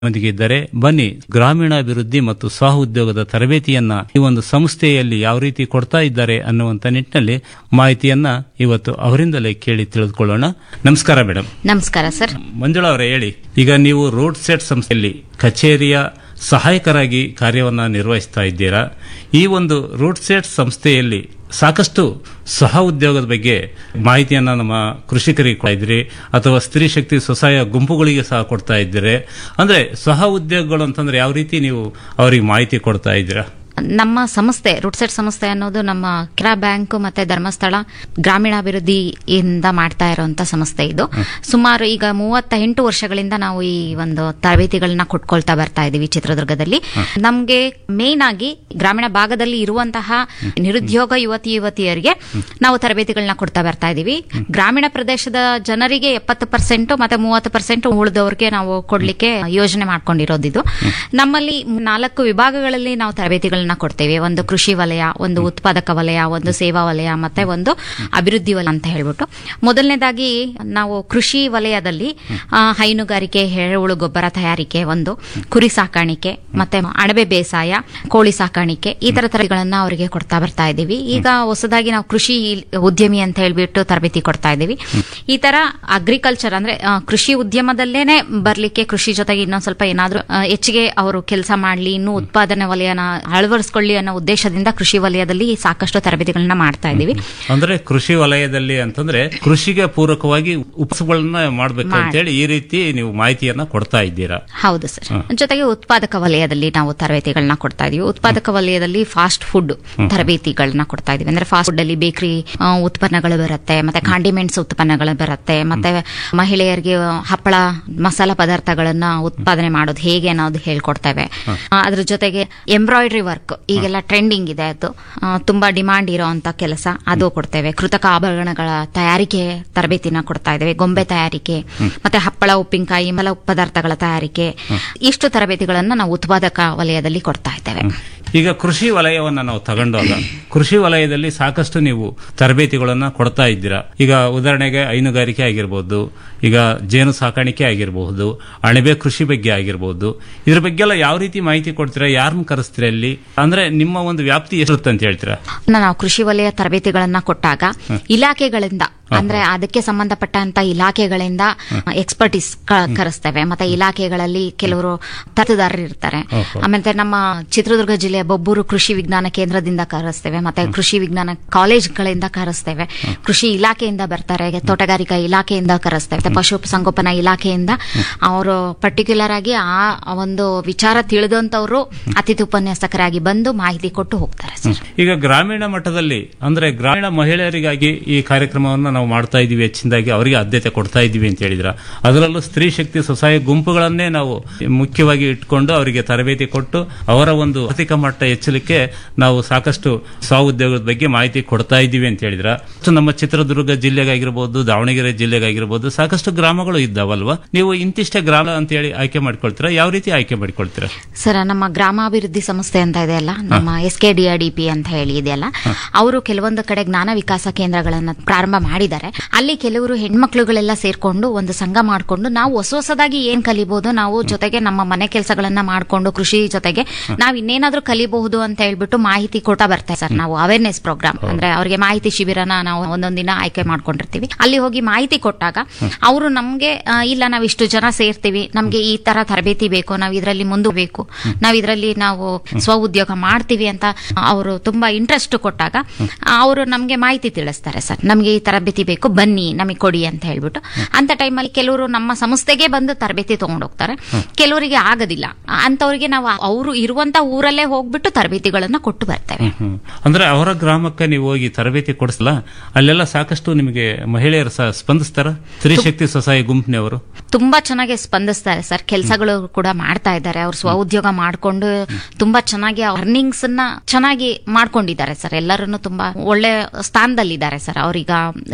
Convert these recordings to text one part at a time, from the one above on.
ನಮ್ಮೊಂದಿಗೆ ಇದ್ದಾರೆ ಬನ್ನಿ ಗ್ರಾಮೀಣಾಭಿವೃದ್ಧಿ ಮತ್ತು ಸ್ವ ಉದ್ಯೋಗದ ತರಬೇತಿಯನ್ನ ಈ ಒಂದು ಸಂಸ್ಥೆಯಲ್ಲಿ ಯಾವ ರೀತಿ ಕೊಡ್ತಾ ಇದ್ದಾರೆ ಅನ್ನುವಂತ ನಿಟ್ಟಿನಲ್ಲಿ ಮಾಹಿತಿಯನ್ನ ಇವತ್ತು ಅವರಿಂದಲೇ ಕೇಳಿ ತಿಳಿದುಕೊಳ್ಳೋಣ ನಮಸ್ಕಾರ ಮೇಡಮ್ ನಮಸ್ಕಾರ ಸರ್ ಮಂಜುಳಾ ಅವರೇ ಹೇಳಿ ಈಗ ನೀವು ರೋಡ್ ಸೆಟ್ ಸಂಸ್ಥೆಯಲ್ಲಿ ಕಚೇರಿಯ ಸಹಾಯಕರಾಗಿ ಕಾರ್ಯವನ್ನ ನಿರ್ವಹಿಸ್ತಾ ಇದ್ದೀರಾ ಈ ಒಂದು ರೂಟ್ ಸೆಟ್ ಸಂಸ್ಥೆಯಲ್ಲಿ ಸಾಕಷ್ಟು ಸಹ ಉದ್ಯೋಗದ ಬಗ್ಗೆ ಮಾಹಿತಿಯನ್ನ ನಮ್ಮ ಕೃಷಿಕರಿಗೆ ಕೊಡ್ತಾ ಇದ್ರಿ ಅಥವಾ ಸ್ತ್ರೀ ಶಕ್ತಿ ಸ್ವಸಹಾಯ ಗುಂಪುಗಳಿಗೆ ಸಹ ಕೊಡ್ತಾ ಇದ್ದೀರಿ ಅಂದ್ರೆ ಸಹ ಉದ್ಯೋಗಗಳು ಅಂತಂದ್ರೆ ಯಾವ ರೀತಿ ನೀವು ಅವರಿಗೆ ಮಾಹಿತಿ ಕೊಡ್ತಾ ಇದ್ದೀರಾ ನಮ್ಮ ಸಂಸ್ಥೆ ರೂಟ್ಸೆಟ್ ಸಂಸ್ಥೆ ಅನ್ನೋದು ನಮ್ಮ ಕೆರಾ ಬ್ಯಾಂಕ್ ಮತ್ತೆ ಧರ್ಮಸ್ಥಳ ಗ್ರಾಮೀಣಾಭಿವೃದ್ಧಿಯಿಂದ ಮಾಡ್ತಾ ಇರುವಂತ ಸಂಸ್ಥೆ ಇದು ಸುಮಾರು ಈಗ ಮೂವತ್ತ ಎಂಟು ವರ್ಷಗಳಿಂದ ನಾವು ಈ ಒಂದು ತರಬೇತಿಗಳನ್ನ ಕೊಟ್ಕೊಳ್ತಾ ಬರ್ತಾ ಇದೀವಿ ಚಿತ್ರದುರ್ಗದಲ್ಲಿ ನಮ್ಗೆ ಮೇನ್ ಆಗಿ ಗ್ರಾಮೀಣ ಭಾಗದಲ್ಲಿ ಇರುವಂತಹ ನಿರುದ್ಯೋಗ ಯುವತಿ ಯುವತಿಯರಿಗೆ ನಾವು ತರಬೇತಿಗಳನ್ನ ಕೊಡ್ತಾ ಬರ್ತಾ ಇದೀವಿ ಗ್ರಾಮೀಣ ಪ್ರದೇಶದ ಜನರಿಗೆ ಎಪ್ಪತ್ತು ಪರ್ಸೆಂಟ್ ಮತ್ತೆ ಮೂವತ್ತು ಪರ್ಸೆಂಟ್ ಉಳಿದವ್ರಿಗೆ ನಾವು ಕೊಡ್ಲಿಕ್ಕೆ ಯೋಜನೆ ಮಾಡ್ಕೊಂಡಿರೋದಿದು ನಮ್ಮಲ್ಲಿ ನಾಲ್ಕು ವಿಭಾಗಗಳಲ್ಲಿ ನಾವು ತರಬೇತಿಗಳನ್ನ ಕೊಡ್ತೇವೆ ಒಂದು ಕೃಷಿ ವಲಯ ಒಂದು ಉತ್ಪಾದಕ ವಲಯ ಒಂದು ಸೇವಾ ವಲಯ ಮತ್ತೆ ಒಂದು ಅಭಿವೃದ್ಧಿ ವಲಯ ಅಂತ ಹೇಳ್ಬಿಟ್ಟು ಮೊದಲನೇದಾಗಿ ನಾವು ಕೃಷಿ ವಲಯದಲ್ಲಿ ಆ, ಹೈನುಗಾರಿಕೆ ಎರೆಹುಳು ಗೊಬ್ಬರ ತಯಾರಿಕೆ ಒಂದು ಕುರಿ ಸಾಕಾಣಿಕೆ ಮತ್ತೆ ಅಣಬೆ ಬೇಸಾಯ ಕೋಳಿ ಸಾಕಾಣಿಕೆ ಈ ತರ ತರಬೇತಿಗಳನ್ನ ಅವರಿಗೆ ಕೊಡ್ತಾ ಬರ್ತಾ ಇದ್ದೀವಿ ಈಗ ಹೊಸದಾಗಿ ನಾವು ಕೃಷಿ ಉದ್ಯಮಿ ಅಂತ ಹೇಳ್ಬಿಟ್ಟು ತರಬೇತಿ ಕೊಡ್ತಾ ಇದ್ದೀವಿ ಈ ತರ ಅಗ್ರಿಕಲ್ಚರ್ ಅಂದ್ರೆ ಆ, ಕೃಷಿ ಉದ್ಯಮದಲ್ಲೇನೆ ಬರ್ಲಿಕ್ಕೆ ಕೃಷಿ ಜೊತೆಗೆ ಇನ್ನೊಂದ್ ಸ್ವಲ್ಪ ಏನಾದ್ರೂ ಆ, ಹೆಚ್ಚಿಗೆ ಅವರು ಕೆಲಸ ಮಾಡ್ಲಿ ಇನ್ನೂ ಉತ್ಪಾದನೆ ವಲಯನ ಅಳವಡಿಸ್ಕೊಳ್ಳಿ ಅನ್ನೋ ಉದ್ದೇಶದಿಂದ ಕೃಷಿ ವಲಯದಲ್ಲಿ ಸಾಕಷ್ಟು ತರಬೇತಿಗಳನ್ನ ಮಾಡ್ತಾ ಇದ್ದೀವಿ ಅಂದ್ರೆ ಕೃಷಿ ವಲಯದಲ್ಲಿ ಅಂತಂದ್ರೆ ಕೃಷಿಗೆ ಪೂರಕವಾಗಿ ಉಪಸಗಳನ್ನ ಮಾಡಬೇಕು ಅಂತೇಳಿ ಈ ರೀತಿ ನೀವು ಮಾಹಿತಿಯನ್ನ ಕೊಡ್ತಾ ಇದ್ದೀರಾ ಹೌದು ಸರ್ ಜೊತೆಗೆ ಉತ್ಪಾದಕ ವಲಯದಲ್ಲಿ ನಾವು ತರಬೇತಿಗಳನ್ನ ಕೊಡ್ತಾ ಇದೀವಿ ಉತ್ಪಾದಕ ವಲಯದಲ್ಲಿ ಫಾಸ್ಟ್ ಫುಡ್ ತರಬೇತಿಗಳನ್ನ ಕೊಡ್ತಾ ಇದೀವಿ ಅಂದ್ರೆ ಫಾಸ್ಟ್ ಫುಡ್ ಅಲ್ಲಿ ಬೇಕರಿ ಉತ್ಪನ್ನಗಳು ಬರುತ್ತೆ ಮತ್ತೆ ಕಾಂಡಿಮೆಂಟ್ಸ್ ಉತ್ಪನ್ನಗಳು ಬರುತ್ತೆ ಮತ್ತೆ ಮಹಿಳೆಯರಿಗೆ ಹಪ್ಪಳ ಮಸಾಲ ಪದಾರ್ಥಗಳನ್ನ ಉತ್ಪಾದನೆ ಮಾಡೋದು ಹೇಗೆ ಅನ್ನೋದು ಹೇಳ್ಕೊಡ್ತೇವೆ ಆ, ಅದ್ರ ಜೊತೆಗೆ ಎಂಬ್ರಾಯ್ಡ್ರಿ ವರ್ಕ್ ಈಗೆಲ್ಲ ಟ್ರೆಂಡಿಂಗ್ ಇದೆ ಅದು ಆ, ತುಂಬಾ ಡಿಮಾಂಡ್ ಇರೋಂತ ಕೆಲಸ ಅದು ಕೊಡ್ತೇವೆ ಕೃತಕ ಆಭರಣಗಳ ತಯಾರಿಕೆ ತರಬೇತಿನ ಕೊಡ್ತಾ ಇದ್ದೇವೆ ಗೊಂಬೆ ತಯಾರಿಕೆ ಮತ್ತೆ ಹಪ್ಪಳ ಉಪ್ಪಿನಕಾಯಿ ಮಲ ಪದಾರ್ಥಗಳ ತಯಾರಿಕೆ ಇಷ್ಟು ತರಬೇತಿಗಳನ್ನ ನಾವು ಉತ್ಪಾದಕ ವಲಯದಲ್ಲಿ ಕೊಡ್ತಾ ಇದ್ದೇವೆ ಈಗ ಕೃಷಿ ವಲಯವನ್ನ ನಾವು ತಗೊಂಡಾಗ ಕೃಷಿ ವಲಯದಲ್ಲಿ ಸಾಕಷ್ಟು ನೀವು ತರಬೇತಿಗಳನ್ನ ಕೊಡ್ತಾ ಇದ್ದೀರಾ ಈಗ ಉದಾಹರಣೆಗೆ ಹೈನುಗಾರಿಕೆ ಆಗಿರ್ಬೋದು ಈಗ ಜೇನು ಸಾಕಾಣಿಕೆ ಆಗಿರಬಹುದು ಅಣಬೆ ಕೃಷಿ ಬಗ್ಗೆ ಆಗಿರ್ಬೋದು ಇದ್ರ ಬಗ್ಗೆ ಎಲ್ಲ ಯಾವ ರೀತಿ ಮಾಹಿತಿ ಕೊಡ್ತೀರಾ ಯಾರನ್ನ ಕರೆಸ್ತೀರಾ ಇಲ್ಲಿ ಅಂದ್ರೆ ನಿಮ್ಮ ಒಂದು ವ್ಯಾಪ್ತಿ ಎಷ್ಟಿರುತ್ತೆ ಅಂತ ಹೇಳ್ತೀರಾ ನಾವು ಕೃಷಿ ವಲಯ ತರಬೇತಿಗಳನ್ನ ಕೊಟ್ಟಾಗ ಇಲಾಖೆಗಳಿಂದ ಅಂದ್ರೆ ಅದಕ್ಕೆ ಸಂಬಂಧಪಟ್ಟಂತ ಇಲಾಖೆಗಳಿಂದ ಎಕ್ಸ್ಪರ್ಟೀಸ್ ಕರೆಸ್ತೇವೆ ಮತ್ತೆ ಇಲಾಖೆಗಳಲ್ಲಿ ಕೆಲವರು ತರದಾರರು ಇರ್ತಾರೆ ಆಮೇಲೆ ನಮ್ಮ ಚಿತ್ರದುರ್ಗ ಜಿಲ್ಲೆಯ ಬೊಬ್ಬೂರು ಕೃಷಿ ವಿಜ್ಞಾನ ಕೇಂದ್ರದಿಂದ ಕರೆಸ್ತೇವೆ ಮತ್ತೆ ಕೃಷಿ ವಿಜ್ಞಾನ ಕಾಲೇಜ್ಗಳಿಂದ ಕರೆಸ್ತೇವೆ ಕೃಷಿ ಇಲಾಖೆಯಿಂದ ಬರ್ತಾರೆ ತೋಟಗಾರಿಕಾ ಇಲಾಖೆಯಿಂದ ಕರೆಸ್ತೇವೆ ಮತ್ತೆ ಪಶು ಸಂಗೋಪನಾ ಇಲಾಖೆಯಿಂದ ಅವರು ಪರ್ಟಿಕ್ಯುಲರ್ ಆಗಿ ಆ ಒಂದು ವಿಚಾರ ತಿಳಿದಂತವರು ಅತಿಥಿ ಉಪನ್ಯಾಸಕರಾಗಿ ಬಂದು ಮಾಹಿತಿ ಕೊಟ್ಟು ಹೋಗ್ತಾರೆ ಸರ್ ಈಗ ಗ್ರಾಮೀಣ ಮಟ್ಟದಲ್ಲಿ ಅಂದ್ರೆ ಗ್ರಾಮೀಣ ಮಹಿಳೆಯರಿಗಾಗಿ ಈ ಕಾರ್ಯಕ್ರಮವನ್ನು ನಾವು ಮಾಡ್ತಾ ಇದೀವಿ ಹೆಚ್ಚಿನದಾಗಿ ಅವರಿಗೆ ಆದ್ಯತೆ ಕೊಡ್ತಾ ಇದೀವಿ ಅಂತ ಹೇಳಿದ್ರ ಅದರಲ್ಲೂ ಸ್ತ್ರೀ ಶಕ್ತಿ ಸ್ವಸಹಾಯ ಗುಂಪುಗಳನ್ನೇ ನಾವು ಮುಖ್ಯವಾಗಿ ಇಟ್ಕೊಂಡು ಅವರಿಗೆ ತರಬೇತಿ ಕೊಟ್ಟು ಅವರ ಒಂದು ಆರ್ಥಿಕ ಮಟ್ಟ ಹೆಚ್ಚಲಿಕ್ಕೆ ನಾವು ಸಾಕಷ್ಟು ಸ್ವ ಉದ್ಯೋಗದ ಬಗ್ಗೆ ಮಾಹಿತಿ ಕೊಡ್ತಾ ಇದ್ದೀವಿ ಅಂತ ಹೇಳಿದ್ರ ಸೊ ನಮ್ಮ ಚಿತ್ರದುರ್ಗ ಜಿಲ್ಲೆಗಾಗಿರ್ಬೋದು ದಾವಣಗೆರೆ ಜಿಲ್ಲೆಗಾಗಿರ್ಬೋದು ಸಾಕಷ್ಟು ಗ್ರಾಮಗಳು ಇದ್ದಾವಲ್ವಾ ನೀವು ಇಂತಿಷ್ಟೇ ಗ್ರಾಮ ಅಂತ ಹೇಳಿ ಆಯ್ಕೆ ಮಾಡ್ಕೊಳ್ತೀರಾ ಯಾವ ರೀತಿ ಆಯ್ಕೆ ಮಾಡ್ಕೊಳ್ತೀರಾ ಸರ್ ನಮ್ಮ ಗ್ರಾಮಾಭಿವೃದ್ಧಿ ಸಂಸ್ಥೆ ಅಂತ ಇದೆಯಲ್ಲ ನಮ್ಮ S K D R D P ಅಂತ ಹೇಳಿ ಇದೆಯಲ್ಲ ಅವರು ಕೆಲವೊಂದು ಕಡೆ ಜ್ಞಾನ ವಿಕಾಸ ಕೇಂದ್ರಗಳನ್ನ ಪ್ರಾರಂಭ ಮಾಡಿದ್ದಾರೆ ಅಲ್ಲಿ ಕೆಲವರು ಹೆಣ್ಮಕ್ಳುಗಳೆಲ್ಲ ಸೇರ್ಕೊಂಡು ಒಂದು ಸಂಘ ಮಾಡ್ಕೊಂಡು ನಾವು ಹೊಸ ಹೊಸದಾಗಿ ಏನ್ ಕಲಿಬಹುದು ನಾವು ಜೊತೆಗೆ ನಮ್ಮ ಮನೆ ಕೆಲಸಗಳನ್ನ ಮಾಡ್ಕೊಂಡು ಕೃಷಿ ಜೊತೆಗೆ ನಾವು ಇನ್ನೇನಾದ್ರೂ ಕಲಿಬಹುದು ಅಂತ ಹೇಳ್ಬಿಟ್ಟು ಮಾಹಿತಿ ಕೊಡ್ತಾ ಬರ್ತಾರೆ ಸರ್ ನಾವು ಅವೇರ್ನೆಸ್ ಪ್ರೋಗ್ರಾಮ್ ಅಂದ್ರೆ ಅವರಿಗೆ ಮಾಹಿತಿ ಶಿಬಿರನ ನಾವು ಒಂದೊಂದ್ ದಿನ ಆಯ್ಕೆ ಮಾಡ್ಕೊಂಡಿರ್ತೀವಿ ಅಲ್ಲಿ ಹೋಗಿ ಮಾಹಿತಿ ಕೊಟ್ಟಾಗ ಅವರು ನಮ್ಗೆ ಆ, ಇಲ್ಲ ನಾವು ಇಷ್ಟು ಜನ ಸೇರ್ತೀವಿ ನಮ್ಗೆ ಈ ತರ ತರಬೇತಿ ಬೇಕು ನಾವು ಇದರಲ್ಲಿ ಮುಂದುಬೇಕು ನಾವು ಇದರಲ್ಲಿ ನಾವು ಸ್ವ ಉದ್ಯೋಗ ಮಾಡ್ತೀವಿ ಅಂತ ಅವರು ತುಂಬಾ ಇಂಟ್ರೆಸ್ಟ್ ಕೊಟ್ಟಾಗ ಅವರು ನಮ್ಗೆ ಮಾಹಿತಿ ತಿಳಿಸ್ತಾರೆ ಸರ್ ನಮ್ಗೆ ಈ ತರಬೇತಿ ಬೇಕು ಬನ್ನಿ ನಮಗೆ ಕೊಡಿ ಅಂತ ಹೇಳ್ಬಿಟ್ಟು ಅಂತ ಟೈಮಲ್ಲಿ ಕೆಲವರು ನಮ್ಮ ಸಂಸ್ಥೆಗೆ ಬಂದು ತರಬೇತಿ ತಗೊಂಡು ಹೋಗ್ತಾರೆ ಕೆಲವರಿಗೆ ಆಗೋದಿಲ್ಲ ಅಂತವರಿಗೆ ನಾವು ಅವರು ಇರುವಂತ ಊರಲ್ಲೇ ಹೋಗ್ಬಿಟ್ಟು ತರಬೇತಿಗಳನ್ನ ಕೊಟ್ಟು ಬರ್ತೇವೆ ಹ್ಮ್. ಅಂದ್ರೆ ಅವರ ಗ್ರಾಮಕ್ಕೆ ನೀವು ಹೋಗಿ ತರಬೇತಿ ಕೊಡಿಸಲ್ಲ ಅಲ್ಲೆಲ್ಲ ಸಾಕಷ್ಟು ನಿಮಗೆ ಮಹಿಳೆಯರು ಸಹ ಸ್ಪಂದಿಸ್ತಾರ ಸ್ತ್ರೀ ಶಕ್ತಿ ಸ್ವಸಹಾಯ ಗುಂಪಿನವರು ತುಂಬಾ ಚೆನ್ನಾಗಿ ಸ್ಪಂದಿಸ್ತಾರೆ ಸರ್ ಕೆಲಸಗಳು ಕೂಡ ಮಾಡ್ತಾ ಇದ್ದಾರೆ ಅವ್ರು ಸ್ವ ಉದ್ಯೋಗ ಮಾಡ್ಕೊಂಡು ತುಂಬಾ ಚೆನ್ನಾಗಿ ಅರ್ನಿಂಗ್ಸ್ ನ ಚೆನ್ನಾಗಿ ಮಾಡ್ಕೊಂಡಿದ್ದಾರೆ ಸರ್ ಎಲ್ಲರನ್ನು ತುಂಬಾ ಒಳ್ಳೆ ಸ್ಥಾನದಲ್ಲಿದ್ದಾರೆ ಸರ್ ಅವ್ರೀಗ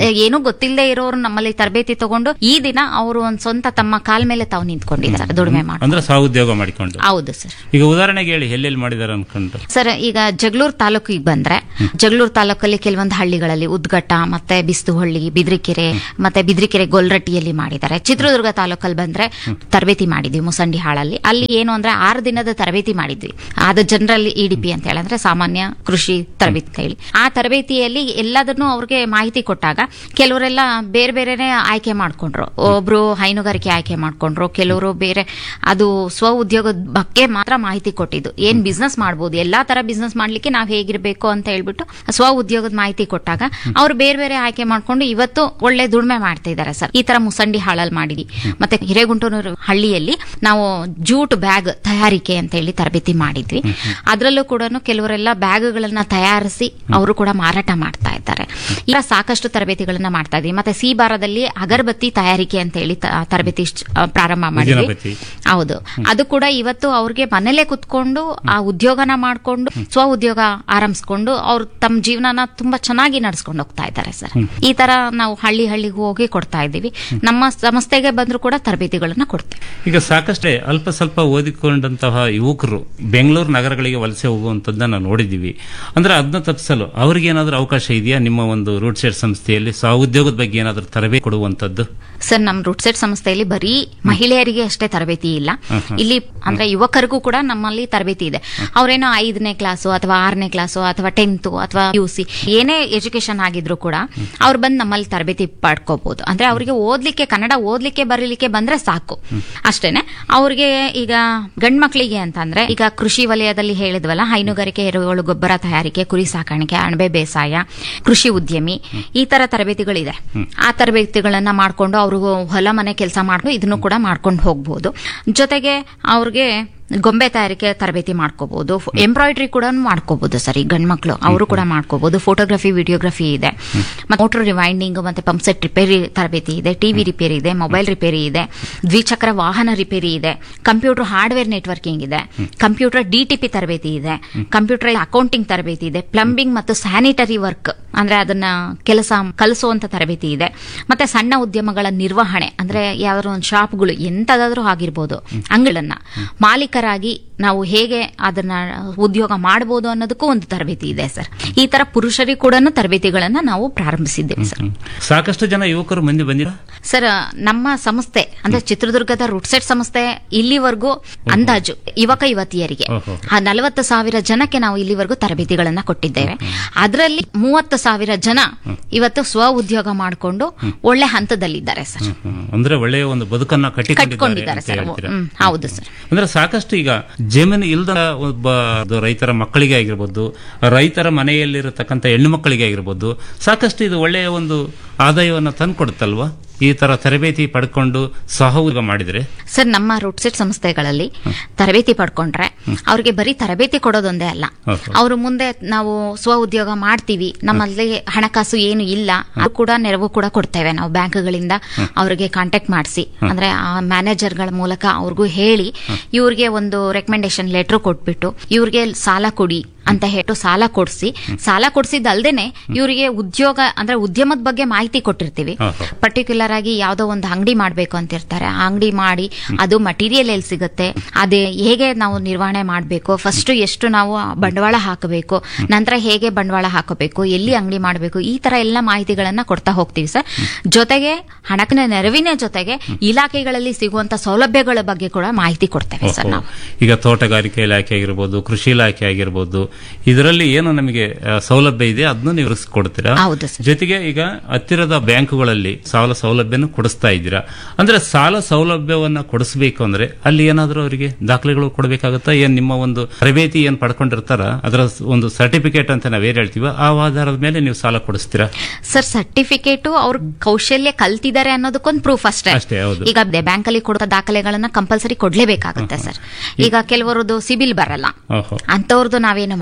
ಏನೂ ಗೊತ್ತಿಲ್ಲದೆ ಇರೋರು ನಮ್ಮಲ್ಲಿ ತರಬೇತಿ ತಗೊಂಡು ಈ ದಿನ ಅವರು ಒಂದ್ ಸ್ವಂತ ತಮ್ಮ ಕಾಲ್ ಮೇಲೆ ತಾವು ನಿಂತ್ಕೊಂಡಿದ್ದಾರೆ ದುಡಿಮೆ ಮಾಡಿ ಅಂದ್ರೆ ಸಹೋದ್ಯೋಗ ಮಾಡಿಕೊಂಡು ಹೌದು ಸರ್ ಈಗ ಉದಾಹರಣೆಗೆ ಹೇಳಿ ಎಲ್ಲೆಲ್ಲಿ ಮಾಡಿದಾರೆ ಅನ್ಕೊಂಡು ಸರ್ ಈಗ ಜಗಳೂರು ತಾಲೂಕಿಗೆ ಬಂದ್ರೆ ಜಗಳೂರು ತಾಲೂಕಲ್ಲಿ ಕೆಲವೊಂದು ಹಳ್ಳಿಗಳಲ್ಲಿ ಉದ್ಗಟ್ಟ ಮತ್ತೆ ಬಿಸ್ತುಹಳ್ಳಿ ಬಿದ್ರಿಕೆರೆ ಮತ್ತೆ ಬಿದ್ರಿಕೆರೆ ಗೊಲ್ರಟ್ಟಿಯಲ್ಲಿ ಮಾಡಿದ್ದಾರೆ ಚಿತ್ರದುರ್ಗ ತಾಲೂಕಲ್ಲಿ ಬಂದ್ರೆ ತರಬೇತಿ ಮಾಡಿದ್ವಿ ಮುಸಂಡಿ ಹಾಳಲ್ಲಿ ಅಲ್ಲಿ ಏನು ಅಂದ್ರೆ ಆರು ದಿನದ ತರಬೇತಿ ಮಾಡಿದ್ವಿ ಅದು ಜನರಲ್ ಇಡಿಪಿ ಅಂತ ಹೇಳಿ ಅಂದ್ರೆ ಸಾಮಾನ್ಯ ಕೃಷಿ ತರಬೇತಿ ಅಂತ ಹೇಳಿ ಆ ತರಬೇತಿಯಲ್ಲಿ ಎಲ್ಲದನ್ನು ಅವ್ರಿಗೆ ಮಾಹಿತಿ ಕೊಟ್ಟಾಗ ಕೆಲವರೆಲ್ಲ ಬೇರೆ ಬೇರೆನೆ ಆಯ್ಕೆ ಮಾಡ್ಕೊಂಡ್ರು ಒಬ್ರು ಹೈನುಗಾರಿಕೆ ಆಯ್ಕೆ ಮಾಡ್ಕೊಂಡ್ರು ಕೆಲವರು ಬೇರೆ ಅದು ಸ್ವ ಉದ್ಯೋಗದ ಬಗ್ಗೆ ಮಾತ್ರ ಮಾಹಿತಿ ಕೊಟ್ಟಿದ್ದು ಏನ್ ಬಿಸ್ನೆಸ್ ಮಾಡ್ಬೋದು ಎಲ್ಲಾ ತರ ಬಿಸ್ನೆಸ್ ಮಾಡ್ಲಿಕ್ಕೆ ನಾವ್ ಹೇಗಿರ್ಬೇಕು ಅಂತ ಹೇಳ್ಬಿಟ್ಟು ಸ್ವ ಉದ್ಯೋಗದ ಮಾಹಿತಿ ಕೊಟ್ಟಾಗ ಅವ್ರು ಬೇರೆ ಬೇರೆ ಆಯ್ಕೆ ಮಾಡ್ಕೊಂಡು ಇವತ್ತು ಒಳ್ಳೆ ದುಡಿಮೆ ಮಾಡ್ತಾ ಇದ್ದಾರೆ ಸರ್ ಈ ತರ ಮುಸಂಡಿ ಹಾಳಲ್ಲಿ ಮಾಡಿದ್ವಿ ಮತ್ತೆ ಹಿರೇಗುಂಟೂರು ಹಳ್ಳಿಯಲ್ಲಿ ನಾವು ಜೂಟ್ ಬ್ಯಾಗ್ ತಯಾರಿಕೆ ಅಂತ ಹೇಳಿ ತರಬೇತಿ ಮಾಡಿದ್ವಿ ಅದರಲ್ಲೂ ಕೂಡ ಕೆಲವರೆಲ್ಲ ಬ್ಯಾಗ್ಗಳನ್ನ ತಯಾರಿಸಿ ಅವರು ಕೂಡ ಮಾರಾಟ ಮಾಡ್ತಾ ಇದ್ದಾರೆ ಈಗ ಸಾಕಷ್ಟು ತರಬೇತಿಗಳನ್ನ ಮಾಡ್ತಾ ಇದ್ವಿ ಮತ್ತೆ ಸೀಬಾರದಲ್ಲಿ ಅಗರಬತ್ತಿ ತಯಾರಿಕೆ ಅಂತ ಹೇಳಿ ತ- ತರಬೇತಿ ಶ್- ಆ, ಪ್ರಾರಂಭ ಮಾಡಿದ್ವಿ ಉದ್ದಿನಬತ್ತಿ. ಹೌದು ಅದು ಕೂಡ ಇವತ್ತು ಅವ್ರಿಗೆ ಮನೇಲೆ ಕುತ್ಕೊಂಡು ಆ ಉದ್ಯೋಗನ ಮಾಡ್ಕೊಂಡು ಸ್ವ ಉದ್ಯೋಗ ಆರಂಭಿಸ್ಕೊಂಡು ಅವ್ರು ತಮ್ಮ ಜೀವನನ ತುಂಬಾ ಚೆನ್ನಾಗಿ ನಡ್ಸ್ಕೊಂಡು ಹೋಗ್ತಾ ಇದ್ದಾರೆ ಸರ್ ಈ ತರ ನಾವು ಹಳ್ಳಿ ಹಳ್ಳಿಗೆ ಹೋಗಿ ಕೊಡ್ತಾ ಇದ್ದೀವಿ ನಮ್ಮ ಸಂಸ್ಥೆಗೆ ಬಂದ್ರು ಕೂಡ ತರಬೇತಿಗಳನ್ನ ಕೊಡ್ತೇವೆ ಈಗ ಸಾಕಷ್ಟೇ ಅಲ್ಪ ಸ್ವಲ್ಪ ಓದಿಕೊಂಡಂತಹ ಯುವಕರು ಬೆಂಗಳೂರು ನಗರಗಳಿಗೆ ವಲಸೆ ಹೋಗುವಂತದ್ದನ್ನ ನಾವು ನೋಡಿದೀವಿ ಅಂದ್ರೆ ಅದನ್ನ ತಪ್ಪಿಸಲು ಅವ್ರಿಗೆ ಏನಾದ್ರೂ ಅವಕಾಶ ಇದೆಯಾ ನಿಮ್ಮ ಒಂದು ರೂಟ್ ಸೆಟ್ ಸಂಸ್ಥೆಯಲ್ಲಿ ಸ್ವಉದ್ಯೋಗದ ಬಗ್ಗೆ ಏನಾದ್ರೂ ತರಬೇತಿ ಕೊಡುವಂತದ್ದು ಸರ್ ನಮ್ಮ ರೂಟ್ಸೆಟ್ ಸಂಸ್ಥೆಯಲ್ಲಿ ಬರೀ ಮಹಿಳೆಯರಿಗೆ ಅಷ್ಟೇ ತರಬೇತಿ ಇಲ್ಲ ಇಲ್ಲಿ ಅಂದ್ರೆ ಯುವಕರಿಗೂ ಕೂಡ ನಮ್ಮಲ್ಲಿ ತರಬೇತಿ ಇದೆ ಅವರೇನೋ ಐದನೇ ಕ್ಲಾಸು ಅಥವಾ ಆರನೇ ಕ್ಲಾಸು ಅಥವಾ ಟೆಂತ್ ಅಥವಾ ಯು ಸಿ ಏನೇ ಎಜುಕೇಶನ್ ಆಗಿದ್ರು ಕೂಡ ಅವ್ರು ಬಂದು ನಮ್ಮಲ್ಲಿ ತರಬೇತಿ ಪಡ್ಕೋಬಹುದು ಅಂದ್ರೆ ಅವರಿಗೆ ಓದ್ಲಿಕ್ಕೆ ಕನ್ನಡ ಓದ್ಲಿಕ್ಕೆ ಬರೀಲಿಕ್ಕೆ ಬಂದ್ರೆ ಸಾಕು ಅಷ್ಟೇನೆ ಅವ್ರಿಗೆ ಈಗ ಗಂಡ್ ಮಕ್ಳಿಗೆ ಅಂತಂದ್ರೆ ಈಗ ಕೃಷಿ ವಲಯದಲ್ಲಿ ಹೇಳಿದ್ವಲ್ಲ ಹೈನುಗಾರಿಕೆ ಎರೆಹುಳು ಗೊಬ್ಬರ ತಯಾರಿಕೆ ಕುರಿ ಸಾಕಾಣಿಕೆ ಅಣಬೆ ಬೇಸಾಯ ಕೃಷಿ ಉದ್ಯಮಿ ಈ ತರ ತರಬೇತಿಗಳಿದೆ ಆ ತರಬೇತಿಗಳನ್ನ ಮಾಡ್ಕೊಂಡು ಅವ್ರಿಗೂ ಹೊಲ ಮನೆ ಕೆಲಸ ಮಾಡ್ಕೊಂಡು ಇದನ್ನು ಕೂಡ ಮಾಡ್ಕೊಂಡು ಹೋಗ್ಬೋದು ಜೊತೆಗೆ ಅವ್ರಿಗೆ ಗೊಂಬೆ ತಯಾರಿಕೆ ತರಬೇತಿ ಮಾಡ್ಕೋಬಹುದು ಎಂಬ್ರಾಯ್ಡ್ರಿ ಕೂಡ ಮಾಡ್ಕೋಬಹುದು ಸರ್ ಈ ಗಂಡ್ಮಕ್ಳು ಅವರು ಕೂಡ ಮಾಡ್ಕೋಬಹುದು ಫೋಟೋಗ್ರಫಿ ವಿಡಿಯೋಗ್ರಫಿ ಇದೆ ಮತ್ತೆ ಮೋಟರ್ ರಿವೈಂಡಿಂಗ್ ಮತ್ತೆ ಪಂಪ್ ಸೆಟ್ ರಿಪೇರಿ ತರಬೇತಿ ಇದೆ ಟಿವಿ ರಿಪೇರಿ ಇದೆ ಮೊಬೈಲ್ ರಿಪೇರಿ ಇದೆ ದ್ವಿಚಕ್ರ ವಾಹನ ರಿಪೇರಿ ಇದೆ ಕಂಪ್ಯೂಟರ್ ಹಾರ್ಡ್ವೇರ್ ನೆಟ್ವರ್ಕಿಂಗ್ ಇದೆ ಕಂಪ್ಯೂಟರ್ ಡಿಟಿಪಿ ತರಬೇತಿ ಇದೆ ಕಂಪ್ಯೂಟರ್ ಅಕೌಂಟಿಂಗ್ ತರಬೇತಿ ಇದೆ ಪ್ಲಂಬಿಂಗ್ ಮತ್ತು ಸ್ಯಾನಿಟರಿ ವರ್ಕ್ ಅಂದ್ರೆ ಅದನ್ನ ಕೆಲಸ ಕಲಿಸುವಂತ ತರಬೇತಿ ಇದೆ ಮತ್ತೆ ಸಣ್ಣ ಉದ್ಯಮಗಳ ನಿರ್ವಹಣೆ ಅಂದ್ರೆ ಯಾವ್ದಾದ್ರು ಒಂದು ಶಾಪ್ಗಳು ಎಂತದಾದ್ರೂ ಆಗಿರ್ಬೋದು ಅಂಗಳನ್ನ ಮಾಲೀಕರಾಗಿ ನಾವು ಹೇಗೆ ಅದನ್ನ ಉದ್ಯೋಗ ಮಾಡಬಹುದು ಅನ್ನೋದಕ್ಕೂ ಒಂದು ತರಬೇತಿ ಇದೆ ಸರ್ ಈ ತರ ಪುರುಷರಿಗೆ ಕೂಡ ತರಬೇತಿಗಳನ್ನ ನಾವು ಪ್ರಾರಂಭಿಸಿದ್ದೇವೆ ಸರ್ ಸಾಕಷ್ಟು ಜನ ಯುವಕರು ಮಂದಿ ಬಂದಿರ ಸರ್ ನಮ್ಮ ಸಂಸ್ಥೆ ಅಂದ್ರೆ ಚಿತ್ರದುರ್ಗದ ರೂಟ್ಸೆಟ್ ಸಂಸ್ಥೆ ಇಲ್ಲಿವರೆಗೂ ಅಂದಾಜು ಯುವಕ ಯುವತಿಯರಿಗೆ ಓಹೋ. ಆ ನಲವತ್ತು ಸಾವಿರ ಜನಕ್ಕೆ ನಾವು ಇಲ್ಲಿವರೆಗೂ ತರಬೇತಿಗಳನ್ನ ಕೊಟ್ಟಿದ್ದೇವೆ ಅದರಲ್ಲಿ ಮೂವತ್ತು ಸಾವಿರ ಜನ ಇವತ್ತು ಸ್ವ ಉದ್ಯೋಗ ಮಾಡಿಕೊಂಡು ಒಳ್ಳೆ ಹಂತದಲ್ಲಿದ್ದಾರೆ ಸರ್ ಅಂದ್ರೆ ಒಳ್ಳೆಯ ಒಂದು ಬದುಕನ್ನ ಕಟ್ಟಿಕೊಂಡಿದ್ದಾರೆ ಕಟ್ಕೊಂಡಿದ್ದಾರೆ ಅಂತ ಸರ್ ಹೇಳ್ತೀರಾ ಹ್ಮ್, ಹೌದು ಸರ್ ಅಂದ್ರೆ ಸಾಕಷ್ಟು ಈಗ ಜಮೀನು ಇಲ್ದ ಒಬ್ಬ ಅದು ರೈತರ ಮಕ್ಕಳಿಗೆ ಆಗಿರ್ಬೋದು ರೈತರ ಮನೆಯಲ್ಲಿರತಕ್ಕಂಥ ಹೆಣ್ಣು ಮಕ್ಕಳಿಗೆ ಆಗಿರ್ಬೋದು ಸಾಕಷ್ಟು ಇದು ಒಳ್ಳೆಯ ಒಂದು ಆದಾಯವನ್ನು ತಂದ್ಕೊಡುತ್ತಲ್ವಾ ಈ ತರ ತರಬೇತಿ ಪಡ್ಕೊಂಡು ಸಹ ಉದ್ಯೋಗ ಮಾಡಿದ್ರೆ ಸರ್ ನಮ್ಮ ರೂಟ್ಸೆಟ್ ಸಂಸ್ಥೆಗಳಲ್ಲಿ ತರಬೇತಿ ಪಡ್ಕೊಂಡ್ರೆ ಅವ್ರಿಗೆ ಬರೀ ತರಬೇತಿ ಕೊಡೋದೊಂದೇ ಅಲ್ಲ ಓಹೋ. ಅವರು ಮುಂದೆ ನಾವು ಸ್ವ ಉದ್ಯೋಗ ಮಾಡ್ತೀವಿ ನಮ್ಮಲ್ಲಿ ಹಣಕಾಸು ಏನು ಇಲ್ಲ ಅದು ಕೂಡ ನೆರವು ಕೂಡ ಕೊಡ್ತೇವೆ ನಾವು ಬ್ಯಾಂಕ್ಗಳಿಂದ ಅವರಿಗೆ ಕಾಂಟ್ಯಾಕ್ಟ್ ಮಾಡಿಸಿ ಅಂದ್ರೆ ಆ ಮ್ಯಾನೇಜರ್ಗಳ ಮೂಲಕ ಅವ್ರಿಗೂ ಹೇಳಿ ಇವ್ರಿಗೆ ಒಂದು ರೆಕಮೆಂಡೇಶನ್ ಲೆಟರ್ ಕೊಟ್ಬಿಟ್ಟು ಇವ್ರಿಗೆ ಸಾಲ ಕೊಡಿ ಅಂತ ಹೇಳ್ಬಿಟ್ಟು ಸಾಲ ಕೊಡಿಸಿ ಸಾಲ ಕೊಡಿಸಿದ್ದಲ್ದೇನೆ ಇವರಿಗೆ ಉದ್ಯೋಗ ಅಂದ್ರೆ ಉದ್ಯಮದ ಬಗ್ಗೆ ಮಾಹಿತಿ ಕೊಟ್ಟಿರ್ತೀವಿ ಓಹೋ. ಪರ್ಟಿಕ್ಯುಲರ್ ಆಗಿ ಯಾವ್ದೋ ಒಂದು ಅಂಗಡಿ ಮಾಡ್ಬೇಕು ಅಂತ ಇರ್ತಾರೆ ಆ ಅಂಗಡಿ ಮಾಡಿ ಅದು ಮಟೀರಿಯಲ್ ಎಲ್ಲಿ ಸಿಗುತ್ತೆ ಅದೇ ಹೇಗೆ ನಾವು ನಿರ್ವಹಣೆ ಮಾಡಬೇಕು ಫಸ್ಟ್ ಎಷ್ಟು ನಾವು ಬಂಡವಾಳ ಹಾಕಬೇಕು ನಂತರ ಹೇಗೆ ಬಂಡವಾಳ ಹಾಕಬೇಕು ಎಲ್ಲಿ ಅಂಗಡಿ ಮಾಡಬೇಕು ಈ ತರ ಎಲ್ಲ ಮಾಹಿತಿಗಳನ್ನ ಕೊಡ್ತಾ ಹೋಗ್ತೀವಿ ಸರ್ ಜೊತೆಗೆ ಹಣಕಾಸಿನ ನೆರವಿನ ಜೊತೆಗೆ ಇಲಾಖೆಗಳಲ್ಲಿ ಸಿಗುವಂತ ಸೌಲಭ್ಯಗಳ ಬಗ್ಗೆ ಕೂಡ ಮಾಹಿತಿ ಕೊಡ್ತೇವೆ ಸರ್ ಓಹೋ. ನಾವು ಈಗ ತೋಟಗಾರಿಕೆ ಇಲಾಖೆ ಆಗಿರ್ಬೋದು ಕೃಷಿ ಇಲಾಖೆ ಆಗಿರ್ಬೋದು ಇದರಲ್ಲಿ ಏನು ನಮಗೆ ಆ, ಸೌಲಭ್ಯ ಇದೆ ಅದನ್ನು ನೀವು ಕೊಡ್ತೀರಾ ಹೌದು ಸರ್ ಜೊತೆಗೆ ಈಗ ಹತ್ತಿರದ ಬ್ಯಾಂಕುಗಳಲ್ಲಿ ಸಾಲ ಸೌಲಭ್ಯನ ಕೊಡಿಸ್ತಾ ಇದ್ದೀರಾ ಅಂದ್ರೆ ಸಾಲ ಸೌಲಭ್ಯವನ್ನ ಕೊಡಿಸ್ಬೇಕು ಅಂದ್ರೆ ಅಲ್ಲಿ ಏನಾದರೂ ಅವರಿಗೆ ದಾಖಲೆಗಳು ಕೊಡಬೇಕಾಗುತ್ತಾ ಏನ್ ನಿಮ್ಮ ಒಂದು ತರಬೇತಿ ಏನ್ ಪಡ್ಕೊಂಡಿರ್ತಾರ ಅದರ ಒಂದು ಸರ್ಟಿಫಿಕೇಟ್ ಅಂತ ನಾವೇನ್ ಹೇಳ್ತೀವ ಆ ಆಧಾರದ ಮೇಲೆ ನೀವು ಸಾಲ ಕೊಡಿಸ್ತೀರಾ ಸರ್ ಸರ್ಟಿಫಿಕೇಟು ಅವ್ರ ಕೌಶಲ್ಯ ಕಲ್ತಿದ್ದಾರೆ ಅನ್ನೋದಕ್ಕೊಂದು ಪ್ರೂಫ್ ಅಷ್ಟೇ ಅಷ್ಟೇ, ಹೌದು. ಈಗ ಬ್ಯಾಂಕ್ ಅಲ್ಲಿ ಕೊಡೋ ದಾಖಲೆಗಳನ್ನ ಕಂಪಲ್ಸರಿ ಕೊಡ್ಲೇಬೇಕಾಗುತ್ತೆ ಸರ್ ಈಗ ಕೆಲವರದ್ದು ಸಿಬಿಲ್ ಬರಲ್ಲ ಓಹೋ ಅಂತವ್ರದ್ದು ನಾವೇನು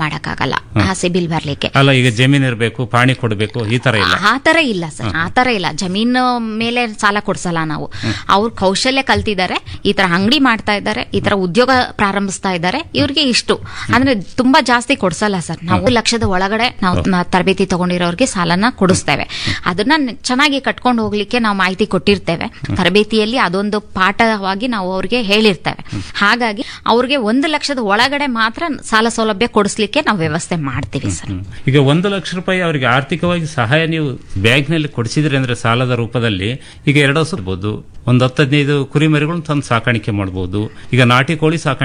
ಮಾಡಕ್ಕಾಗಲ್ಲ ಆ ಸಿಬಿಲ್ ಬರ್ಲಿಕ್ಕೆ ಅಲ್ಲ ಈಗ ಜಮೀನ್ ಇರಬೇಕು ಪಾಣಿ ಕೊಡಬೇಕು ಈ ತರ ಇಲ್ಲ ಆ ತರ ಇಲ್ಲ ಸರ್ ಆ ತರ ಇಲ್ಲ ಜಮೀನು ಮೇಲೆ ಸಾಲ ಕೊಡ್ಸಲ್ಲ ನಾವು ಅವ್ರ ಕೌಶಲ್ಯ ಕಲ್ತಿದ್ದಾರೆ ಈ ತರ ಅಂಗಡಿ ಮಾಡ್ತಾ ಇದ್ದಾರೆ ಈ ತರ ಉದ್ಯೋಗ ಪ್ರಾರಂಭಿಸ್ತಾ ಇದ್ದಾರೆ ಇವ್ರಿಗೆ ಇಷ್ಟು ಅಂದ್ರೆ ತುಂಬಾ ಜಾಸ್ತಿ ಕೊಡ್ಸಲ್ಲ ಸರ್ ನಾವು ಲಕ್ಷದ ಒಳಗಡೆ ನಾವು ಮ- ತರಬೇತಿ ತಗೊಂಡಿರೋರಿಗೆ ಸಾಲನ ಕೊಡಿಸ್ತೇವೆ ಅದನ್ನ ನ- ಚೆನ್ನಾಗಿ ಕಟ್ಕೊಂಡು ಹೋಗ್ಲಿಕ್ಕೆ ನಾವು ಮಾಹಿತಿ ಕೊಟ್ಟಿರ್ತೇವೆ ತರಬೇತಿಯಲ್ಲಿ ಅದೊಂದು ಪಾಠವಾಗಿ ನಾವು ಅವ್ರಿಗೆ ಹೇಳಿರ್ತೇವೆ ಹಾಗಾಗಿ ಅವ್ರಿಗೆ ಒಂದು ಲಕ್ಷದ ಒಳಗಡೆ ಮಾತ್ರ ಸಾಲ ಸೌಲಭ್ಯ ಕೊಡಿಸ್ಲಿಕ್ಕೆ ನಾವು ವ್ಯವಸ್ಥೆ ಮಾಡ್ತೀವಿ ಸರ್ ಹ್ಮ್. ಈಗ ಒಂದು ಲಕ್ಷ ರೂಪಾಯಿ ಅವರಿಗೆ ಆರ್ಥಿಕವಾಗಿ ಸಹಾಯ ನೀವು ಬ್ಯಾಂಕ್ನಲ್ಲಿ ಕೊಡಿಸಿದ್ರಿ ಅಂದ್ರೆ ಸಾಲದ ರೂಪದಲ್ಲಿ ಈಗ ಎರಡು ವರ್ಷ ಇರ್ಬೋದು ಒಂದು ಹತ್ತು ಹದಿನೈದು ಕುರಿಮರಿಗಳನ್ನ ತಂದು ಸಾಕಾಣಿಕೆ ಮಾಡಬಹುದು ಈಗ ನಾಟಿ ಕೋಳಿ ಸಾಕಾಣಿಕೆ